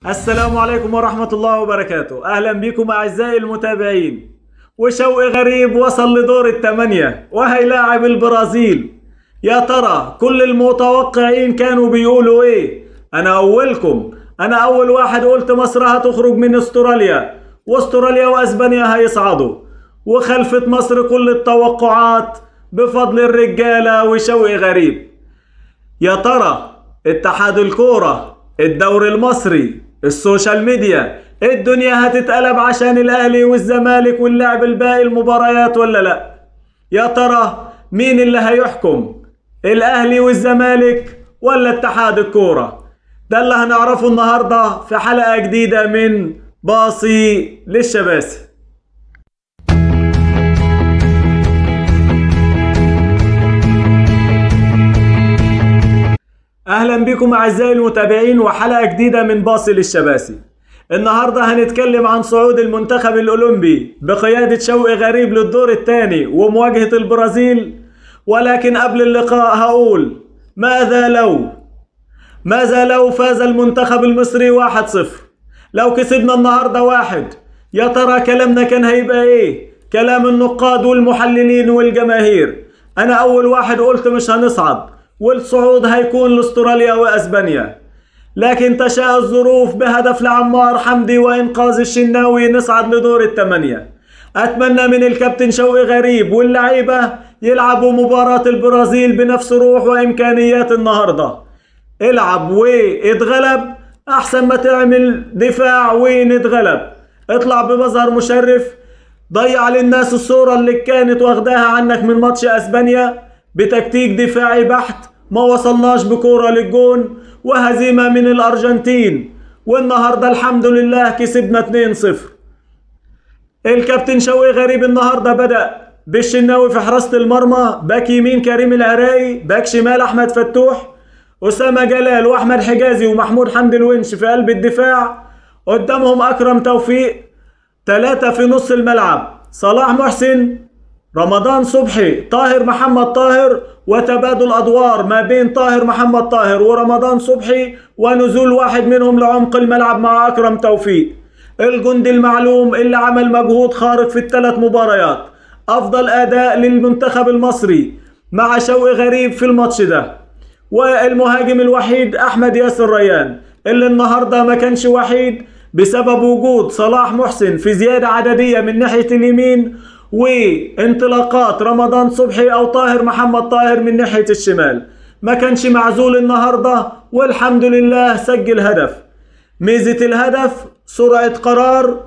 السلام عليكم ورحمة الله وبركاته أهلا بكم أعزائي المتابعين وشوقي غريب وصل لدور الثمانية وهيلاعب البرازيل يا ترى كل المتوقعين كانوا بيقولوا ايه انا اولكم انا اول واحد قلت مصر هتخرج من استراليا واستراليا واسبانيا هيصعدوا وخلفت مصر كل التوقعات بفضل الرجالة وشوقي غريب يا ترى اتحاد الكورة الدوري المصري السوشيال ميديا الدنيا هتتقلب عشان الاهلي والزمالك واللعب الباقي المباريات ولا لا يا ترى مين اللي هيحكم الاهلي والزمالك ولا اتحاد الكورة ده اللي هنعرفه النهاردة في حلقة جديدة من باصي للشباسي اهلا بكم اعزائي المتابعين وحلقة جديدة من باصي للشباسي النهاردة هنتكلم عن صعود المنتخب الأولمبي بقيادة شوقي غريب للدور الثاني ومواجهة البرازيل ولكن قبل اللقاء هقول ماذا لو ماذا لو فاز المنتخب المصري 1-0 لو كسبنا النهاردة واحد يا ترى كلامنا كان هيبقى ايه كلام النقاد والمحللين والجماهير انا اول واحد قلت مش هنصعد والصعود هيكون لاستراليا واسبانيا لكن تشاء الظروف بهدف لعمار حمدي وإنقاذ الشناوي نصعد لدور الثمانية أتمنى من الكابتن شوقي غريب واللعيبة يلعبوا مباراة البرازيل بنفس روح وإمكانيات النهاردة العب واتغلب أحسن ما تعمل دفاع ونتغلب اطلع بمظهر مشرف ضيع للناس الصورة اللي كانت واخداها عنك من ماتش أسبانيا بتكتيك دفاعي بحت ما وصلناش بكورة للجون وهزيمة من الأرجنتين والنهاردة الحمد لله كسبنا 2-0 الكابتن شوقي غريب النهاردة بدأ بالشناوي في حراسة المرمى باك يمين كريم العراقي باك شمال أحمد فتوح أسامة جلال وأحمد حجازي ومحمود حمد الونش في قلب الدفاع قدامهم أكرم توفيق ثلاثة في نص الملعب صلاح محسن رمضان صبحي طاهر محمد طاهر وتبادل أدوار ما بين طاهر محمد طاهر ورمضان صبحي ونزول واحد منهم لعمق الملعب مع أكرم توفيق الجندي المعلوم اللي عمل مجهود خارق في الثلاث مباريات أفضل أداء للمنتخب المصري مع شوقي غريب في الماتش ده والمهاجم الوحيد أحمد ياسر ريان اللي النهاردة ما كانش وحيد بسبب وجود صلاح محسن في زيادة عددية من ناحية اليمين وانطلاقات رمضان صبحي او طاهر محمد طاهر من ناحيه الشمال ما كانش معزول النهارده والحمد لله سجل هدف ميزه الهدف سرعه قرار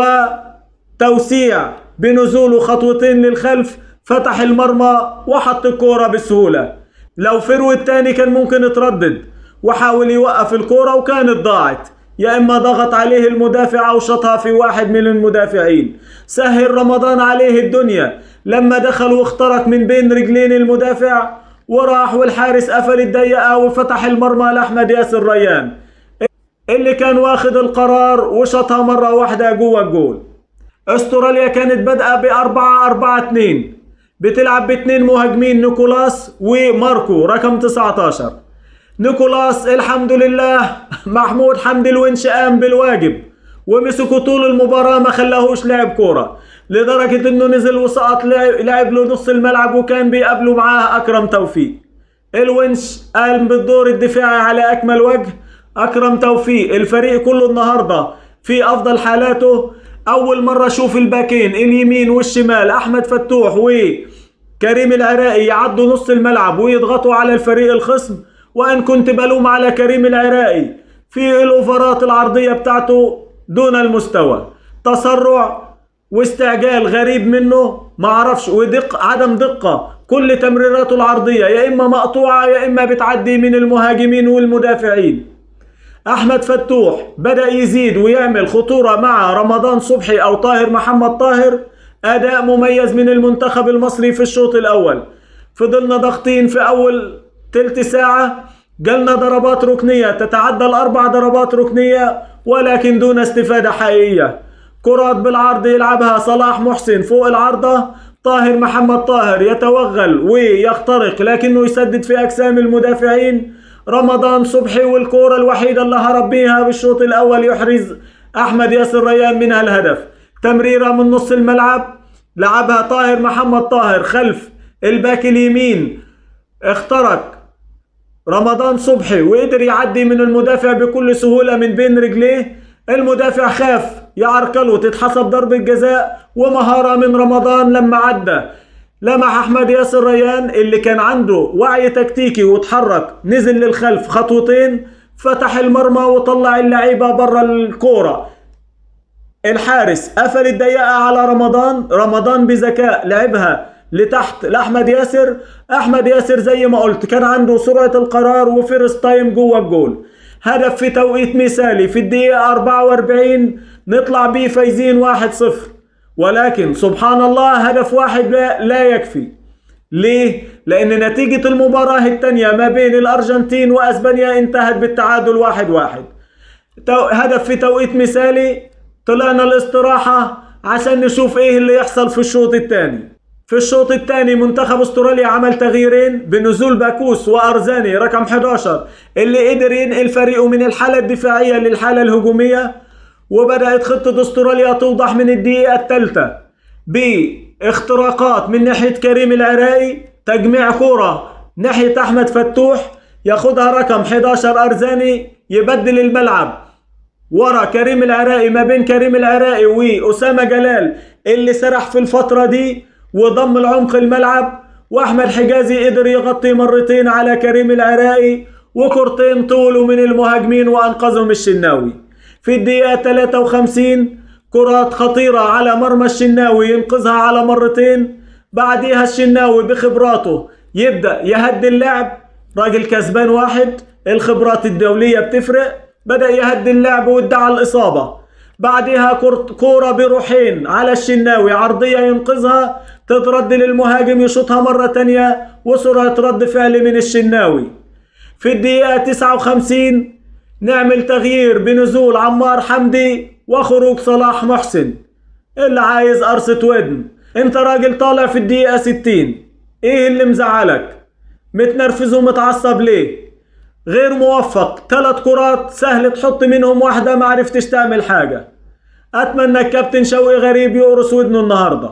وتوسيع بنزوله خطوتين للخلف فتح المرمى وحط الكوره بسهوله لو فرو التاني كان ممكن يتردد وحاول يوقف الكوره وكانت ضاعت يا اما ضغط عليه المدافع او شطها في واحد من المدافعين سهل رمضان عليه الدنيا لما دخل واخترق من بين رجلين المدافع وراح والحارس قفل الضيقه وفتح المرمى لاحمد ياسر ريان اللي كان واخد القرار وشطها مره واحده جوه الجول استراليا كانت بادئه بأربعة أربعة اتنين بتلعب باتنين مهاجمين نيكولاس وماركو رقم 19 نيكولاس الحمد لله محمود حمدي الونش قام بالواجب ومسكوا طول المباراة ما خلاهوش لعب كورة لدرجة انه نزل وسقط لعب له نص الملعب وكان بيقابله معاه اكرم توفيق الونش قام بالدور الدفاعي على اكمل وجه اكرم توفيق الفريق كله النهاردة في افضل حالاته اول مرة اشوف الباكين اليمين والشمال احمد فتوح وكريم العراقي يعدوا نص الملعب ويضغطوا على الفريق الخصم وان كنت بلوم على كريم العراقي في الاوفرات العرضيه بتاعته دون المستوى تسرع واستعجال غريب منه ما اعرفش ودق عدم دقه كل تمريراته العرضيه يا اما مقطوعه يا اما بتعدي من المهاجمين والمدافعين احمد فتوح بدا يزيد ويعمل خطوره مع رمضان صبحي او طاهر محمد طاهر اداء مميز من المنتخب المصري في الشوط الاول فضلنا ضاغطين في اول تلت ساعة جالنا ضربات ركنية تتعدى الأربع ضربات ركنية ولكن دون استفادة حقيقية كرات بالعرض يلعبها صلاح محسن فوق العارضة طاهر محمد طاهر يتوغل ويخترق لكنه يسدد في أجسام المدافعين رمضان صبحي والكورة الوحيدة اللي هرب بيها بالشوط الأول يحرز أحمد ياسر ريان منها الهدف تمريرة من نص الملعب لعبها طاهر محمد طاهر خلف الباك اليمين اخترق رمضان صبحي وقدر يعدي من المدافع بكل سهولة من بين رجليه المدافع خاف يعرقله تتحسب ضربة جزاء ومهارة من رمضان لما عدى لمح احمد ياسر ريان اللي كان عنده وعي تكتيكي وتحرك نزل للخلف خطوتين فتح المرمى وطلع اللعيبة برا الكورة الحارس قفل الضيقة على رمضان رمضان بذكاء لعبها لتحت لاحمد ياسر احمد ياسر زي ما قلت كان عنده سرعة القرار وفيرست تايم جوه الجول هدف في توقيت مثالي في الدقيقة 44 نطلع بيه فايزين 1-0 ولكن سبحان الله هدف واحد لا, لا يكفي ليه؟ لأن نتيجة المباراة الثانية ما بين الأرجنتين وأسبانيا انتهت بالتعادل واحد واحد هدف في توقيت مثالي طلعنا الاستراحة عشان نشوف ايه اللي يحصل في الشوط الثاني في الشوط الثاني منتخب استراليا عمل تغييرين بنزول باكوس وارزاني رقم 11 اللي قدر ينقل فريقه من الحالة الدفاعية للحالة الهجومية وبدأت خطة استراليا توضح من الدقيقة الثالثة باختراقات من ناحية كريم العراقي تجميع كرة ناحية أحمد فتوح ياخدها رقم 11 أرزاني يبدل الملعب ورا كريم العراقي ما بين كريم العراقي وأسامة جلال اللي سرح في الفترة دي وضم العمق الملعب واحمد حجازي قدر يغطي مرتين على كريم العراقي وكرتين طولوا من المهاجمين وانقذهم الشناوي في الدقيقة 53 كرات خطيرة على مرمى الشناوي ينقذها على مرتين بعديها الشناوي بخبراته يبدأ يهدي اللعب راجل كسبان واحد الخبرات الدولية بتفرق بدأ يهدي اللعب وادعى الإصابة بعدها كورة بروحين على الشناوي عرضية ينقذها تترد للمهاجم يشوطها مرة تانية وسرعة رد فعل من الشناوي في الدقيقة 59 نعمل تغيير بنزول عمار حمدي وخروج صلاح محسن اللي عايز قرصة ودن انت راجل طالع في الدقيقة 60 ايه اللي مزعلك متنرفز ومتعصب ليه غير موفق ثلاث كرات سهل تحط منهم واحدة ما عرفتش تعمل حاجة أتمنى الكابتن شوقي غريب يقرص ودنه النهاردة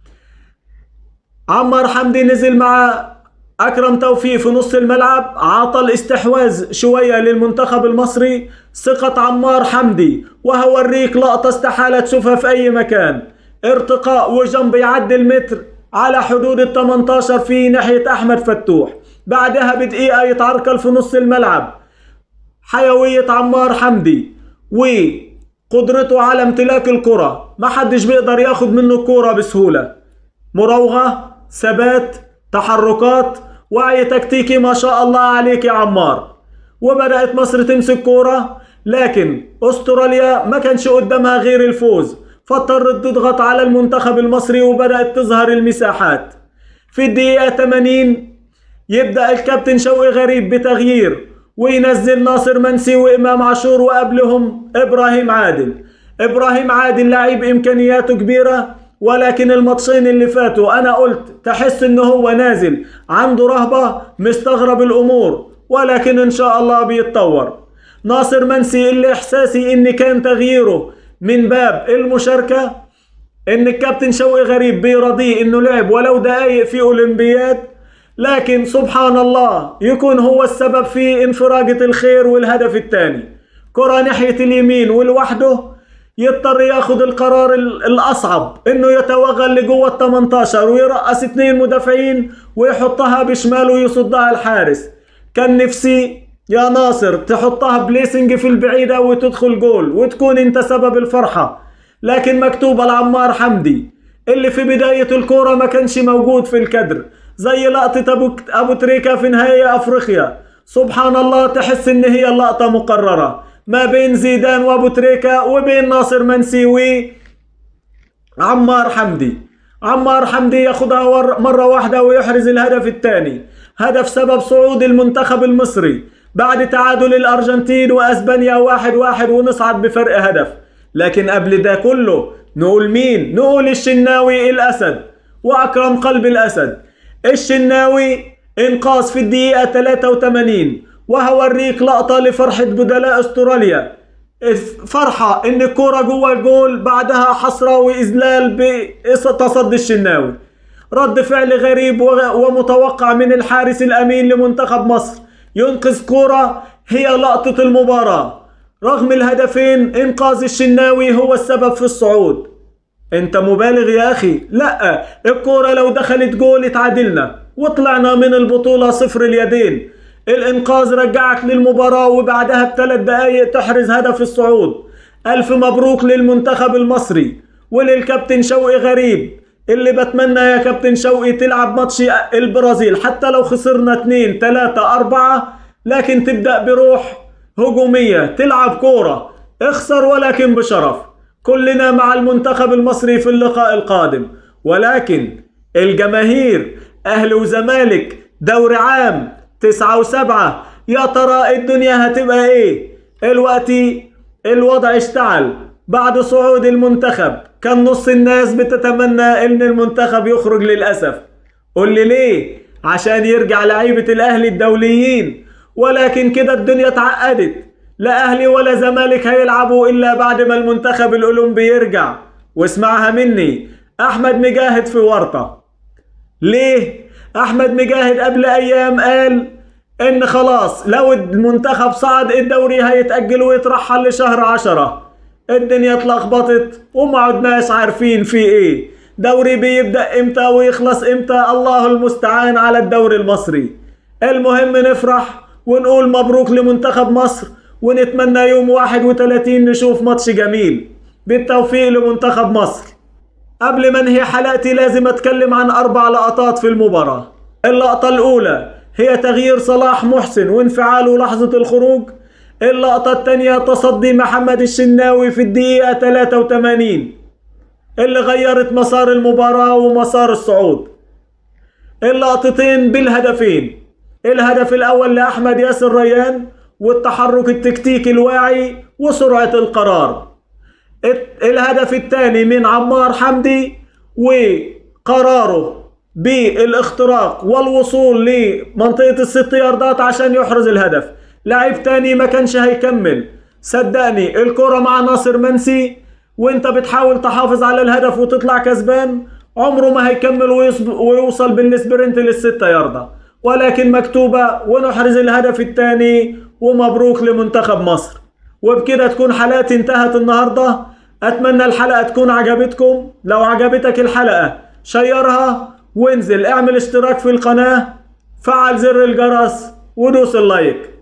عمار حمدي نزل مع أكرم توفيق في نص الملعب عطى الاستحواذ شوية للمنتخب المصري ثقة عمار حمدي وهوريك لقطة استحالة تشوفها في أي مكان ارتقاء وجنب يعدي المتر على حدود ال 18 في ناحية أحمد فتوح بعدها بدقيقة يتعرقل في نص الملعب حيوية عمار حمدي وقدرته على امتلاك الكرة ما حدش بيقدر ياخد منه الكرة بسهولة مراوغة ثبات تحركات وعي تكتيكي ما شاء الله عليك يا عمار وبدأت مصر تمسك كورة لكن استراليا ما كانش قدامها غير الفوز فاضطرت تضغط على المنتخب المصري وبدأت تظهر المساحات في الدقيقة 80 يبدأ الكابتن شوقي غريب بتغيير وينزل ناصر منسي وإمام عاشور وقبلهم إبراهيم عادل إبراهيم عادل لعيب إمكانياته كبيرة ولكن الماتشين اللي فاتوا أنا قلت تحس إنه هو نازل عنده رهبة مستغرب الأمور ولكن إن شاء الله بيتطور ناصر منسي اللي إحساسي إن كان تغييره من باب المشاركة إن الكابتن شوقي غريب بيرضيه إنه لعب ولو دقايق في أولمبياد لكن سبحان الله يكون هو السبب في انفراجة الخير والهدف الثاني كرة ناحية اليمين ولوحده يضطر ياخذ القرار الأصعب إنه يتوغل لجوه 18 ويرقص اثنين مدافعين ويحطها بشماله ويصدها الحارس كان نفسي يا ناصر تحطها بليسنج في البعيدة وتدخل جول وتكون انت سبب الفرحة لكن مكتوبة لعمار حمدي اللي في بداية الكورة ما كانش موجود في الكدر زي لقطة أبو, أبو تريكة في نهائي أفريقيا سبحان الله تحس إن هي اللقطة مقررة ما بين زيدان وأبو تريكة وبين ناصر منسي عمار حمدي عمار حمدي ياخدها مرة واحدة ويحرز الهدف الثاني هدف سبب صعود المنتخب المصري بعد تعادل الأرجنتين وأسبانيا واحد واحد ونصعد بفرق هدف لكن قبل ده كله نقول مين؟ نقول الشناوي الأسد وأكرم قلب الأسد الشناوي انقاذ في الدقيقة 83 وهوريك لقطة لفرحة بدلاء استراليا فرحة ان الكورة جوه الجول بعدها حسرة واذلال بتصدي الشناوي رد فعل غريب ومتوقع من الحارس الامين لمنتخب مصر ينقذ كورة هي لقطة المباراة رغم الهدفين انقاذ الشناوي هو السبب في الصعود انت مبالغ يا اخي لا الكورة لو دخلت جول اتعادلنا وطلعنا من البطولة صفر اليدين الانقاذ رجعك للمباراة وبعدها بثلاث دقايق تحرز هدف الصعود الف مبروك للمنتخب المصري وللكابتن شوقي غريب اللي بتمنى يا كابتن شوقي تلعب ماتش البرازيل حتى لو خسرنا اتنين تلاتة اربعة لكن تبدأ بروح هجومية تلعب كورة اخسر ولكن بشرف كلنا مع المنتخب المصري في اللقاء القادم ولكن الجماهير اهل وزمالك دوري عام تسعة وسبعة يا ترى الدنيا هتبقى ايه الوقت الوضع اشتعل بعد صعود المنتخب كان نص الناس بتتمنى ان المنتخب يخرج للأسف قول لي ليه عشان يرجع لعيبة الاهلي الدوليين ولكن كده الدنيا اتعقدت لا اهلي ولا زمالك هيلعبوا الا بعد ما المنتخب الاولمبي يرجع واسمعها مني احمد مجاهد في ورطة ليه احمد مجاهد قبل ايام قال ان خلاص لو المنتخب صعد الدوري هيتأجل ويترحل لشهر عشرة الدنيا اتلخبطت وما عدناش عارفين في ايه دوري بيبدأ امتى ويخلص امتى الله المستعان على الدوري المصري المهم نفرح ونقول مبروك لمنتخب مصر ونتمنى يوم 31 نشوف ماتش جميل بالتوفيق لمنتخب مصر قبل ما انهي حلقتي لازم اتكلم عن اربع لقطات في المباراة اللقطة الاولى هي تغيير صلاح محسن وانفعاله لحظة الخروج اللقطة الثانية تصدي محمد الشناوي في الدقيقة 83 اللي غيرت مسار المباراة ومسار الصعود اللقطتين بالهدفين الهدف الأول لأحمد ياسر ريان والتحرك التكتيكي الواعي وسرعة القرار الهدف الثاني من عمار حمدي وقراره بالاختراق والوصول لمنطقة الست ياردات عشان يحرز الهدف لعيب تاني ما كانش هيكمل صدقني الكرة مع ناصر منسي وانت بتحاول تحافظ على الهدف وتطلع كسبان عمره ما هيكمل ويوصل بالسبرنت للستة ياردة ولكن مكتوبة ونحرز الهدف الثاني ومبروك لمنتخب مصر وبكده تكون حلقتي انتهت النهاردة اتمنى الحلقة تكون عجبتكم لو عجبتك الحلقة شيرها وانزل اعمل اشتراك في القناة فعل زر الجرس ودوس اللايك